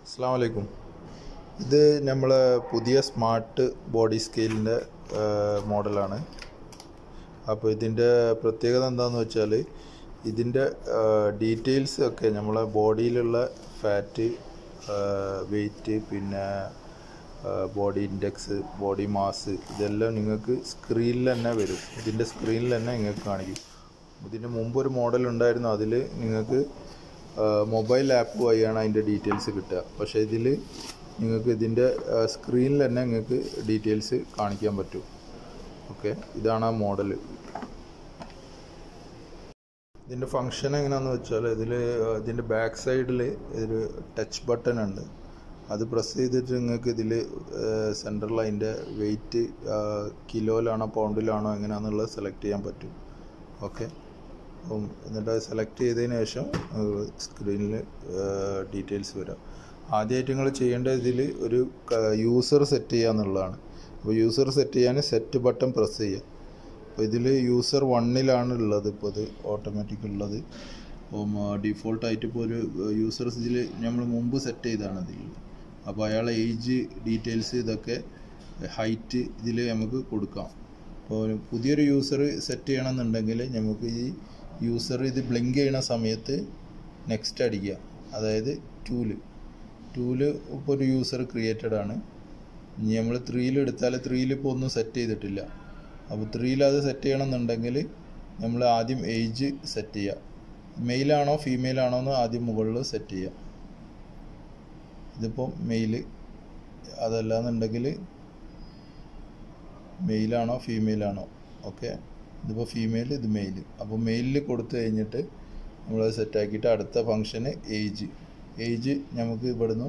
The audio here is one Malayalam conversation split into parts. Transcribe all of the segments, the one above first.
അസ്സാം വലൈക്കും ഇത് നമ്മളെ പുതിയ സ്മാർട്ട് ബോഡി സ്കെയിലിൻ്റെ മോഡലാണ് അപ്പോൾ ഇതിൻ്റെ പ്രത്യേകത എന്താണെന്ന് വെച്ചാൽ ഇതിൻ്റെ ഡീറ്റെയിൽസ് ഒക്കെ നമ്മളെ ബോഡിയിലുള്ള ഫാറ്റ് വെയിറ്റ് പിന്നെ ബോഡി ഇൻഡെക്സ് ബോഡി മാസ് ഇതെല്ലാം നിങ്ങൾക്ക് സ്ക്രീനിൽ തന്നെ വരും ഇതിൻ്റെ സ്ക്രീനിൽ തന്നെ നിങ്ങൾക്ക് കാണിക്കും ഇതിന് മുമ്പ് ഒരു മോഡൽ ഉണ്ടായിരുന്നു അതിൽ നിങ്ങൾക്ക് മൊബൈൽ ആപ്പ് വഴിയാണ് അതിൻ്റെ ഡീറ്റെയിൽസ് കിട്ടുക പക്ഷേ ഇതിൽ നിങ്ങൾക്ക് ഇതിൻ്റെ സ്ക്രീനിൽ തന്നെ നിങ്ങൾക്ക് ഡീറ്റെയിൽസ് കാണിക്കാൻ പറ്റും ഓക്കെ ഇതാണ് ആ മോഡൽ ഇതിൻ്റെ ഫങ്ഷൻ എങ്ങനെയാണെന്ന് വെച്ചാൽ ഇതിൽ ഇതിൻ്റെ ബാക്ക് സൈഡിൽ ഒരു ടച്ച് ബട്ടൺ ഉണ്ട് അത് പ്രസ് ചെയ്തിട്ട് നിങ്ങൾക്ക് ഇതിൽ സെൻറ്ററിൽ അതിൻ്റെ വെയിറ്റ് കിലോയിലാണോ പൗണ്ടിലാണോ എങ്ങനെയാണെന്നുള്ളത് സെലക്ട് ചെയ്യാൻ പറ്റും ഓക്കെ അപ്പം എന്നിട്ട് അത് സെലക്ട് ചെയ്തതിന് ശേഷം സ്ക്രീനിൽ ഡീറ്റെയിൽസ് വരാം ആദ്യമായിട്ട് നിങ്ങൾ ചെയ്യേണ്ടത് ഇതിൽ ഒരു യൂസർ സെറ്റ് ചെയ്യുക എന്നുള്ളതാണ് അപ്പോൾ യൂസർ സെറ്റ് ചെയ്യാൻ സെറ്റ് ബട്ടൺ പ്രസ് ചെയ്യുക അപ്പോൾ ഇതിൽ യൂസർ വണ്ണിലാണ് ഉള്ളത് ഇപ്പോൾ ഇത് ഓട്ടോമാറ്റിക് ഉള്ളത് അപ്പം ഡിഫോൾട്ടായിട്ട് ഇപ്പോൾ ഒരു യൂസർ ഇതിൽ നമ്മൾ മുമ്പ് സെറ്റ് ചെയ്താണ് ഇതിൽ അപ്പോൾ അയാളെ ഏജ് ഡീറ്റെയിൽസ് ഇതൊക്കെ ഹൈറ്റ് ഇതിൽ നമുക്ക് കൊടുക്കാം അപ്പോൾ പുതിയൊരു യൂസർ സെറ്റ് ചെയ്യണമെന്നുണ്ടെങ്കിൽ നമുക്ക് ഈ യൂസർ ഇത് ബ്ലിങ്ക് ചെയ്യണ സമയത്ത് നെക്സ്റ്റ് അടിക്കുക അതായത് ടൂല് ടൂല് ഇപ്പോൾ ഒരു യൂസർ ക്രിയേറ്റഡ് ആണ് ഇനി നമ്മൾ ത്രീയിൽ എടുത്താൽ ത്രീയിൽ ഇപ്പോൾ ഒന്നും സെറ്റ് ചെയ്തിട്ടില്ല അപ്പോൾ ത്രീയിൽ അത് സെറ്റ് ചെയ്യണമെന്നുണ്ടെങ്കിൽ നമ്മൾ ആദ്യം ഏജ് സെറ്റ് ചെയ്യുക മെയിലാണോ ഫീമെയിലാണോ എന്ന് ആദ്യം മുകളിൽ സെറ്റ് ചെയ്യുക ഇതിപ്പോൾ മെയിൽ അതല്ലാന്നുണ്ടെങ്കിൽ മെയിലാണോ ഫീമെയിലാണോ ഓക്കെ ഇതിപ്പോൾ ഫീമെയിൽ ഇത് മെയിൽ അപ്പോൾ മെയിലിൽ കൊടുത്തു കഴിഞ്ഞിട്ട് നമ്മളത് സെറ്റാക്കിയിട്ട് അടുത്ത ഫങ്ഷന് ഏജ് ഏജ് നമുക്ക് ഇവിടുന്ന്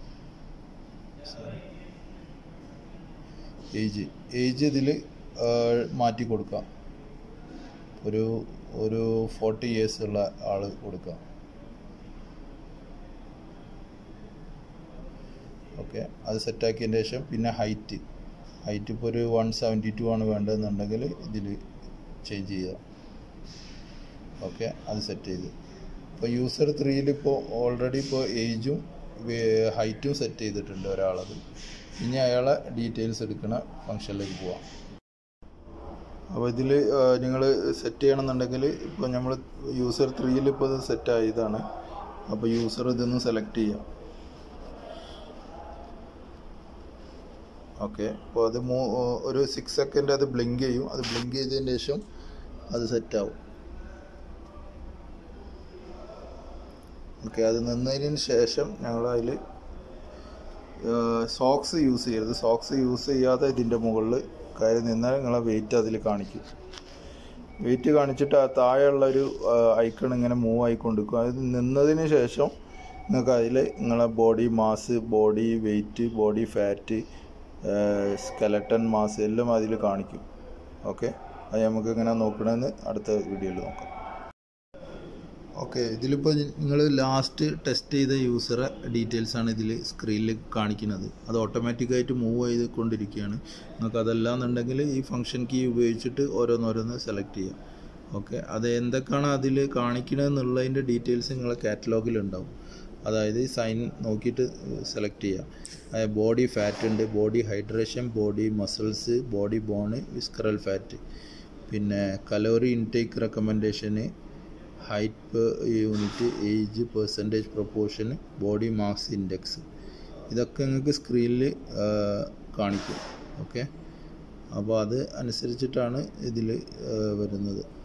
ഏജ് ഏജ് ഇതിൽ മാറ്റി കൊടുക്കാം ഒരു ഒരു ഫോർട്ടി ഇയേഴ്സ് ഉള്ള ആൾ കൊടുക്കാം ഓക്കെ അത് സെറ്റാക്കിയതിന് ശേഷം പിന്നെ ഹൈറ്റ് ഹൈറ്റ് ഇപ്പോൾ ഒരു വൺ സെവൻറ്റി ടു ആണ് വേണ്ടതെന്നുണ്ടെങ്കിൽ ഇതിൽ ചേഞ്ച് ചെയ്യുക ഓക്കെ അത് സെറ്റ് ചെയ്ത് ഇപ്പോൾ യൂസർ ത്രീയിൽ ഇപ്പോൾ ഓൾറെഡി ഇപ്പോൾ ഏജും ഹൈറ്റും സെറ്റ് ചെയ്തിട്ടുണ്ട് ഒരാളത് ഇനി അയാളെ ഡീറ്റെയിൽസ് എടുക്കുന്ന ഫംഗ്ഷനിലേക്ക് പോവാം അപ്പോൾ ഇതിൽ നിങ്ങൾ സെറ്റ് ചെയ്യണമെന്നുണ്ടെങ്കിൽ ഇപ്പോൾ നമ്മൾ യൂസർ ത്രീയിൽ ഇപ്പോൾ ഇത് സെറ്റ് ആയതാണ് അപ്പോൾ യൂസർ ഇതൊന്ന് സെലക്ട് ചെയ്യാം ഓക്കെ അപ്പോൾ അത് മൂ ഒരു സിക്സ് സെക്കൻഡ് അത് ബ്ലിങ്ക് ചെയ്യും അത് ബ്ലിങ്ക് ചെയ്തതിന് ശേഷം അത് സെറ്റാവും ഓക്കെ അത് നിന്നതിന് ശേഷം ഞങ്ങൾ അതിൽ സോക്സ് യൂസ് ചെയ്യരുത് സോക്സ് യൂസ് ചെയ്യാതെ ഇതിൻ്റെ മുകളിൽ കയറി നിന്നാൽ നിങ്ങളെ വെയിറ്റ് അതിൽ കാണിക്കും വെയിറ്റ് കാണിച്ചിട്ട് ആ താഴെയുള്ള ഒരു ഐക്കൺ ഇങ്ങനെ മൂവ് ആയിക്കൊണ്ടിരിക്കും അത് നിന്നതിന് ശേഷം നിങ്ങൾക്ക് അതിൽ നിങ്ങളെ body mass body weight body fat skeleton mass എല്ലാം അതിൽ കാണിക്കും ഓക്കെ അത് നമുക്ക് എങ്ങനെ നോക്കണമെന്ന് അടുത്ത വീഡിയോയിൽ നോക്കാം ഓക്കെ ഇതിലിപ്പോൾ നിങ്ങൾ ലാസ്റ്റ് ടെസ്റ്റ് ചെയ്ത യൂസറെ ഡീറ്റെയിൽസ് ആണ് ഇതിൽ സ്ക്രീനിൽ കാണിക്കുന്നത് അത് ഓട്ടോമാറ്റിക്കായിട്ട് മൂവ് ചെയ്തുകൊണ്ടിരിക്കുകയാണ് നിങ്ങൾക്ക് അതല്ലാന്നുണ്ടെങ്കിൽ ഈ ഫംഗ്ഷൻ കീ ഉപയോഗിച്ചിട്ട് ഓരോന്നോരോന്ന് സെലക്ട് ചെയ്യാം ഓക്കെ അത് എന്തൊക്കെയാണ് അതിൽ കാണിക്കണമെന്നുള്ളതിൻ്റെ ഡീറ്റെയിൽസ് നിങ്ങളെ കാറ്റലോഗിൽ ഉണ്ടാവും അതായത് സൈൻ നോക്കിയിട്ട് സെലക്ട് ചെയ്യുക ബോഡി ഫാറ്റ് ഉണ്ട് body hydration body muscles body bone visceral fat പിന്നെ calorie intake recommendation height unit age percentage proportion body mass index ഇതൊക്കെ നിങ്ങൾക്ക് സ്ക്രീനിൽ കാണിക്കും ഓക്കെ അപ്പോൾ അത് അനുസരിച്ചിട്ടാണ് ഇതിൽ വരുന്നത്